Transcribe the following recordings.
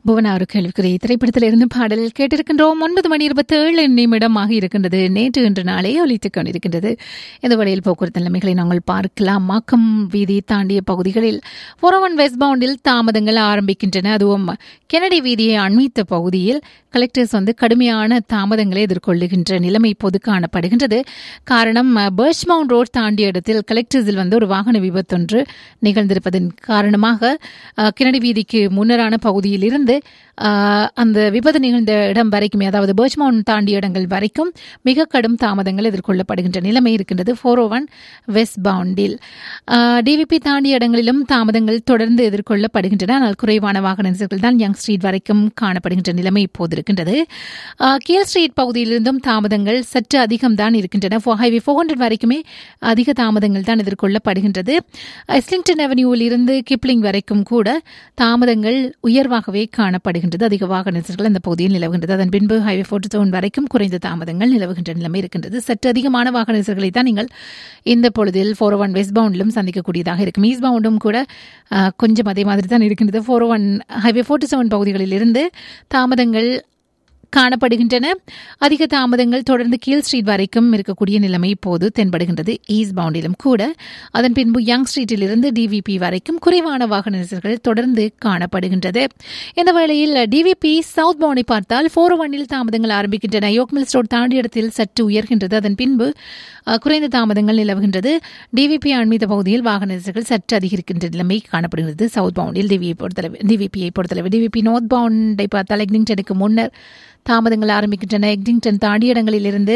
புவனா ஒரு கேள்விக்குறி திரைப்படத்திலிருந்து பாடல் கேட்டிருக்கின்றோம் ஒன்பது மணி இருபத்தி ஏழு நிமிடமாக இருக்கின்றது நேற்று இன்று நாளே ஒலித்துக் கொண்டிருக்கின்றது இந்த வழியில் போக்குவரத்து நிலைமைகளை நாங்கள் பார்க்கலாம் மாக்கம் வீதி தாண்டிய பகுதிகளில் ஃபோரவன் வெஸ்ட் பவுண்டில் தாமதங்கள் ஆரம்பிக்கின்றன அதுவும் கெனடி வீதியை அண்மித்த பகுதியில் கலெக்டர்ஸ் வந்து கடுமையான தாமதங்களை எதிர்கொள்ளுகின்ற நிலைமை இப்போது காணப்படுகின்றது காரணம் பர்ச்மவுண்ட் ரோட் தாண்டிய இடத்தில் கலெக்டர்ஸில் வந்து ஒரு வாகன விபத்தொன்று நிகழ்ந்திருப்பதன் காரணமாக அஹ், கிணடி வீதிக்கு முன்னரான பகுதியில் இருந்து அஹ், அந்த விபத்து நிகழ்ந்த இடம் வரைக்குமே அதாவது பர்ச்மவுண்ட் தாண்டிய இடங்கள் வரைக்கும் மிக கடும் தாமதங்கள் எதிர்கொள்ளப்படுகின்ற நிலைமை இருக்கின்றது ஃபோர் ஓ ஒன் வெஸ்ட் பவுண்டில் டிவிபி தாண்டிய இடங்களிலும் தாமதங்கள் தொடர்ந்து எதிர்கொள்ளப்படுகின்றன ஆனால் குறைவான வாகன நெரிசல்கள் தான் யங் ஸ்ட்ரீட் வரைக்கும் காணப்படுகின்ற நிலைமை இப்போது இருக்கின்றது அஹ், கேல் ஸ்ட்ரீட் பகுதியிலிருந்தும் தாமதங்கள் சற்று அதிகம் தான் இருக்கின்றன ஹைவே ஃபோர் ஹண்ட்ரட் வரைக்குமே அதிக தாமதங்கள் தான் எதிர்கொள்ளப்படுகின்றது எஸ்லிங்டன் அவென்யூவில் இருந்து கிப்ளிங் வரைக்கும் கூட தாமதங்கள் உயர்வாகவே காணப்படுகின்றது அதிக வாகன நெரிசல்கள் அந்த பகுதியில் நிலவுகின்றது அதன் பின்பு ஹைவே ஃபோர்ட்டி செவன் வரைக்கும் குறைந்த தாமதங்கள் நிலவுகின்ற நிலைமை இருக்கின்றது சற்று அதிகமான வாகன நெரிசல்களை தான் நீங்கள் இந்த பொழுதில் ஃபோர் ஒன் வெஸ்ட் பவுண்டிலும் சந்திக்கக்கூடியதாக இருக்கும் ஈஸ்ட் பவுண்டும் கூட அஹ், கொஞ்சம் அதே மாதிரி தான் இருக்கின்றது four one highway forty seven பகுதிகளில் இருந்து தாமதங்கள் காணப்படுகின்றன அதிக தாமதங்கள் தொடர்ந்து கீழ் ஸ்ட்ரீட் வரைக்கும் இருக்கக்கூடிய நிலைமை இப்போது தென்படுகின்றது ஈஸ்ட் பவுண்டிலும் கூட அதன் பின்பு யங் ஸ்ட்ரீட்டில் இருந்து டிவிபி வரைக்கும் குறைவான வாகன நெரிசல்கள் தொடர்ந்து காணப்படுகின்றது இந்த வேளையில் டிவிபி சவுத் பவுண்டை பார்த்தால் ஃபோர் ஒன்னில் தாமதங்கள் ஆரம்பிக்கின்றன யோக்மில் ரோட் தாண்டிய இடத்தில் சற்று உயர்கின்றது அதன் பின்பு அஹ், குறைந்த தாமதங்கள் நிலவுகின்றது டிவிபி அண்மித்த பகுதியில் வாகன நெரிசல்கள் சற்று அதிகரிக்கின்ற நிலைமை காணப்படுகிறது சவுத் பவுண்டில் டிவியை பொறுத்தளவு டிவிபியை பொறுத்தளவு டிவிபி நார்த் பவுண்டை பார்த்தால் எக்னிங்டனுக்கு முன்னர் தாமதங்கள் ஆரம்பிக்கின்றன எக்னிங்டன் தாண்டிய இடங்களிலிருந்து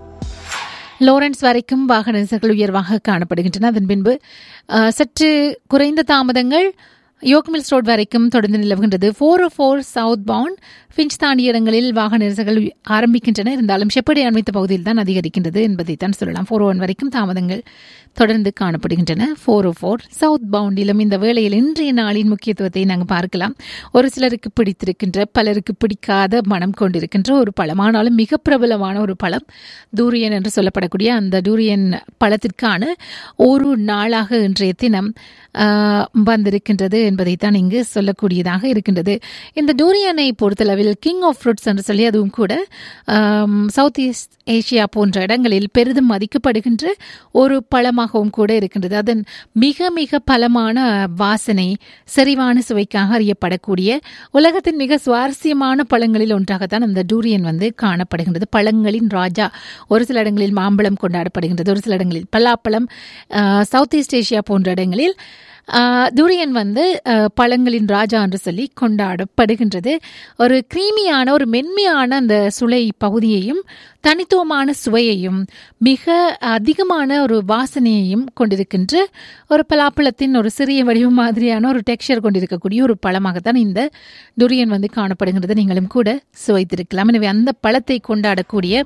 லோரன்ஸ் வரைக்கும் வாகன நெரிசல்கள் உயர்வாக காணப்படுகின்றன அதன் பின்பு அஹ், சற்று குறைந்த தாமதங்கள் யோக்மில்ஸ் ரோட் வரைக்கும் தொடர்ந்து நிலவுகின்றது four O four southbound Finch தாண்டிய இடங்களில் வாகன நெரிசல்கள் ஆரம்பிக்கின்றன இருந்தாலும் ஷெப்படி அண்மித்த பகுதியில் தான் அதிகரிக்கின்றது என்பதை தான் சொல்லலாம் ஃபோர் ஒன் வரைக்கும் தாமதங்கள் தொடர்ந்து காணப்படுகின்றன ஃபோர் ஓ ஃபோர் சவுத் பவுண்டிலும் இந்த வேளையில் இன்றைய நாளின் முக்கியத்துவத்தை நாங்கள் பார்க்கலாம் ஒரு சிலருக்கு பிடித்திருக்கின்ற பலருக்கு பிடிக்காத மனம் கொண்டிருக்கின்ற ஒரு பழம் ஆனாலும் மிக பிரபலமான ஒரு பழம் டூரியன் என்று சொல்லப்படக்கூடிய அந்த டூரியன் பழத்திற்கான ஒரு நாளாக இன்றைய தினம் ஆஹ், வந்திருக்கின்றது என்பதைத்தான் இங்கு சொல்லக்கூடியதாக இருக்கின்றது இந்த டூரியனை பொறுத்தளவில் கிங் ஆஃப் ஃப்ரூட்ஸ் என்று சொல்லி அதுவும் கூட ஆம், சவுத் ஈஸ்ட் ஏசியா போன்ற இடங்களில் பெரிதும் மதிக்கப்படுகின்ற ஒரு பழமாகவும் கூட இருக்கின்றது அதன் மிக மிக பலமான வாசனை செறிவான சுவைக்காக அறியப்படக்கூடிய உலகத்தின் மிக சுவாரஸ்யமான பழங்களில் ஒன்றாகத்தான் அந்த டூரியன் வந்து காணப்படுகின்றது பழங்களின் ராஜா ஒரு சில இடங்களில் மாம்பழம் கொண்டாடப்படுகின்றது ஒரு சில இடங்களில் பலாப்பழம் ஆஹ், சவுத் ஈஸ்ட் ஏசியா போன்ற இடங்களில் ஆஹ், டூரியன் வந்து ஆஹ், பழங்களின் ராஜா என்று சொல்லி கொண்டாடப்படுகின்றது ஒரு கிரீமியான ஒரு மென்மையான அந்த சுளை பகுதியையும் தனித்துவமான சுவையையும் மிக அதிகமான ஒரு வாசனையையும் கொண்டிருக்கின்ற ஒரு பலாப்பழத்தின் ஒரு சிறிய வடிவம் மாதிரியான ஒரு டெக்ஸ்சர் கொண்டிருக்கக்கூடிய ஒரு பழமாகத்தான் இந்த துரியன் வந்து காணப்படுகின்றது நீங்களும் கூட சுவைத்திருக்கலாம் எனவே அந்த பழத்தை கொண்டாடக்கூடிய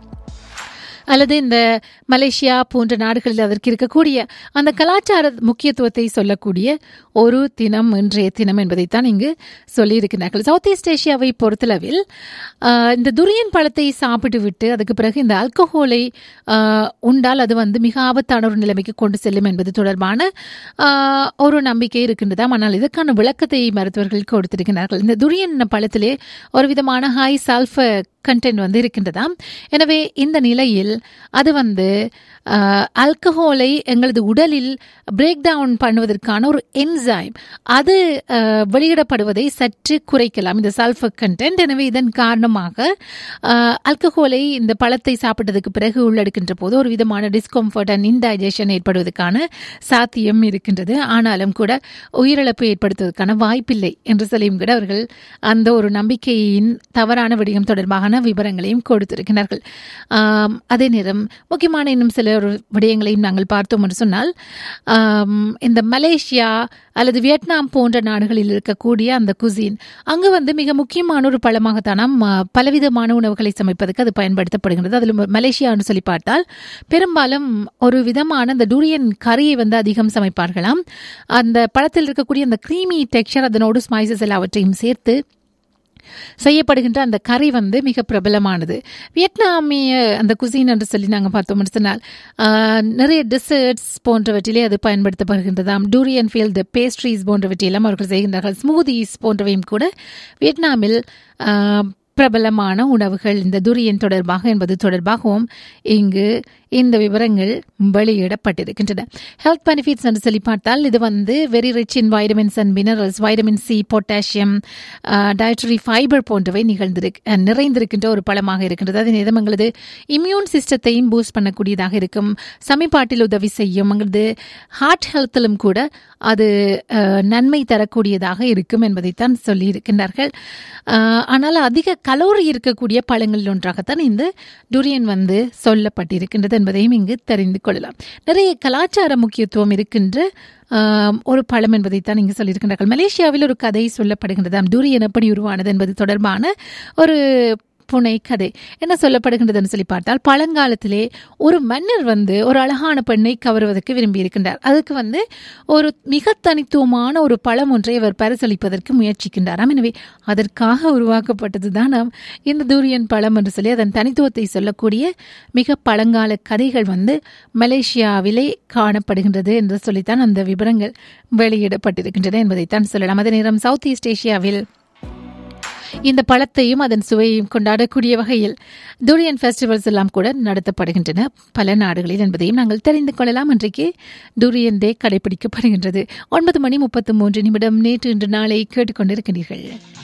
அல்லது இந்த மலேசியா போன்ற நாடுகளில் அதற்கு இருக்கக்கூடிய அந்த கலாச்சார முக்கியத்துவத்தை சொல்லக்கூடிய ஒரு தினம் இன்றைய தினம் என்பதைத்தான் இங்கு சொல்லியிருக்கிறார்கள் சவுத் ஈஸ்ட் ஏசியாவை பொறுத்தளவில் ஆஹ், இந்த துரியன் பழத்தை சாப்பிட்டு விட்டு அதுக்கு பிறகு இந்த ஆல்கஹோலை ஆஹ், உண்டால் அது வந்து மிக ஆபத்தான ஒரு நிலைமைக்கு கொண்டு செல்லும் என்பது தொடர்பான ஆஹ், ஒரு நம்பிக்கை இருக்கின்றதாம் ஆனால் இதற்கான விளக்கத்தை மருத்துவர்கள் கொடுத்திருக்கிறார்கள் இந்த துரியன் பழத்திலே ஒரு விதமான ஹை சல்ஃபர் கண்டென்ட் வந்து இருக்கின்றதாம் எனவே இந்த நிலையில் அது வந்து ஆல்கஹோலை எங்களது உடலில் பிரேக் டவுன் பண்ணுவதற்கான ஒரு என்சைம் அது அஹ், வெளியிடப்படுவதை சற்று குறைக்கலாம் இந்த சல்ஃபர் கண்டென்ட் எனவே இதன் காரணமாக ஆல்கஹோலை இந்த பழத்தை சாப்பிட்டதுக்கு பிறகு உள்ளெடுக்கின்ற போது ஒரு விதமான டிஸ்கம்ஃபர்ட் அண்ட் இன்டைஜஷன் ஏற்படுவதற்கான சாத்தியம் இருக்கின்றது ஆனாலும் கூட உயிரிழப்பு ஏற்படுத்துவதற்கான வாய்ப்பில்லை என்று சொல்லியும் கூட அவர்கள் அந்த ஒரு நம்பிக்கையின் தவறான விடயம் தொடர்பான விவரங்களையும் கொடுத்திருக்கிறார்கள் ஆம், அதே நேரம் முக்கியமான இன்னும் சில ஒரு விடயங்களையும் நாங்கள் பார்த்தோம் என்று சொன்னால் ஆம், இந்த மலேசியா அல்லது வியட்நாம் போன்ற நாடுகளில் இருக்கக்கூடிய அந்த குசின் அங்கு வந்து மிக முக்கியமான ஒரு பழமாகத்தானாம் ஆ, பலவிதமான உணவுகளை சமைப்பதற்கு அது பயன்படுத்தப்படுகிறது அதில் மலேசியான்னு சொல்லி பார்த்தால் பெரும்பாலும் ஒரு விதமான அந்த டூரியன் கறியை வந்து அதிகம் சமைப்பார்களாம் அந்த பழத்தில் இருக்கக்கூடிய அந்த க்ரீமி டெக்ஸ்சர் அதனோடு ஸ்பைசஸ் எல்லாவற்றையும் சேர்த்து செய்யப்படுகின்ற அந்த கறி வந்து மிக பிரபலமானது வியட்நாமிய அந்த குசின் என்று சொல்லி நாங்கள் பார்த்தோம்னு சொன்னால் ஆஹ், நிறைய டெசர்ட்ஸ் போன்றவற்றிலே அது பயன்படுத்தப்படுகின்றதாம் டூரியன் ஃபீல்டு பேஸ்ட்ரீஸ் போன்றவற்றையெல்லாம் அவர்கள் செய்கின்றார்கள் ஸ்மூதிஸ் போன்றவையும் கூட வியட்நாமில் ஆஹ், பிரபலமான உணவுகள் இந்த துரியன் தொடர்பாக என்பது தொடர்பாகவும் இங்கு இந்த விவரங்கள் வெளியிடப்பட்டிருக்கின்றன ஹெல்த் பெனிஃபிட்ஸ் என்று சொல்லி பார்த்தால் இது வந்து very rich in vitamins and minerals vitamin C potassium dietary fibre போன்றவை நிகழ்ந்திருக்கு அஹ், நிறைந்திருக்கின்ற ஒரு பழமாக இருக்கின்றது அதே நேரம் எங்களது இம்யூன் சிஸ்டத்தையும் பூஸ்ட் பண்ணக்கூடியதாக இருக்கும் சமிபாட்டில் உதவி செய்யும் எங்களது ஹார்ட் ஹெல்த்திலும் கூட அது அஹ், நன்மை தரக்கூடியதாக இருக்கும் என்பதைத்தான் சொல்லியிருக்கின்றார்கள் அஹ், ஆனால் அதிக கலோரி இருக்கக்கூடிய பழங்களில் ஒன்றாகத்தான் இந்த டுரியன் வந்து சொல்லப்பட்டிருக்கின்றது என்பதையும் இங்கு தெரிந்து கொள்ளலாம் நிறைய கலாச்சார முக்கியத்துவம் இருக்கின்ற ஆம், ஒரு பழம் என்பதைத்தான் இங்கு சொல்லியிருக்கின்றார்கள் மலேசியாவில் ஒரு கதை சொல்லப்படுகின்றதாம் டூரியன் எப்படி உருவானது என்பது தொடர்பான ஒரு புனை கதை என்ன சொல்லப்படுகின்றதுன்னு சொல்லி பார்த்தால் பழங்காலத்திலே ஒரு மன்னர் வந்து ஒரு அழகான பெண்ணை கவருவதற்கு விரும்பி இருக்கின்றார் அதுக்கு வந்து ஒரு மிக தனித்துவமான ஒரு பழம் ஒன்றை அவர் பரிசளிப்பதற்கு முயற்சிக்கின்றாராம் எனவே அதற்காக உருவாக்கப்பட்டது தான் நாம் இந்த தூரியன் பழம் என்று சொல்லி அதன் தனித்துவத்தை சொல்லக்கூடிய மிக பழங்கால கதைகள் வந்து மலேசியாவிலே காணப்படுகின்றது என்று சொல்லித்தான் அந்த விவரங்கள் வெளியிடப்பட்டிருக்கின்றன என்பதைத்தான் சொல்லலாம் அதே நேரம் சவுத் ஈஸ்ட் ஏஷியாவில் இந்த பழத்தையும் அதன் சுவையையும் கொண்டாடக்கூடிய வகையில் டூரியன் ஃபெஸ்டிவல்ஸ் எல்லாம் கூட நடத்தப்படுகின்றன பல நாடுகளில் என்பதையும் நாங்கள் தெரிந்து கொள்ளலாம் இன்றைக்கு டூரியன் டே கடைபிடிக்கப்படுகின்றது ஒன்பது மணி முப்பத்து மூன்று நிமிடம் நேற்று இன்று நாளை கேட்டுக்கொண்டிருக்கிறீர்கள்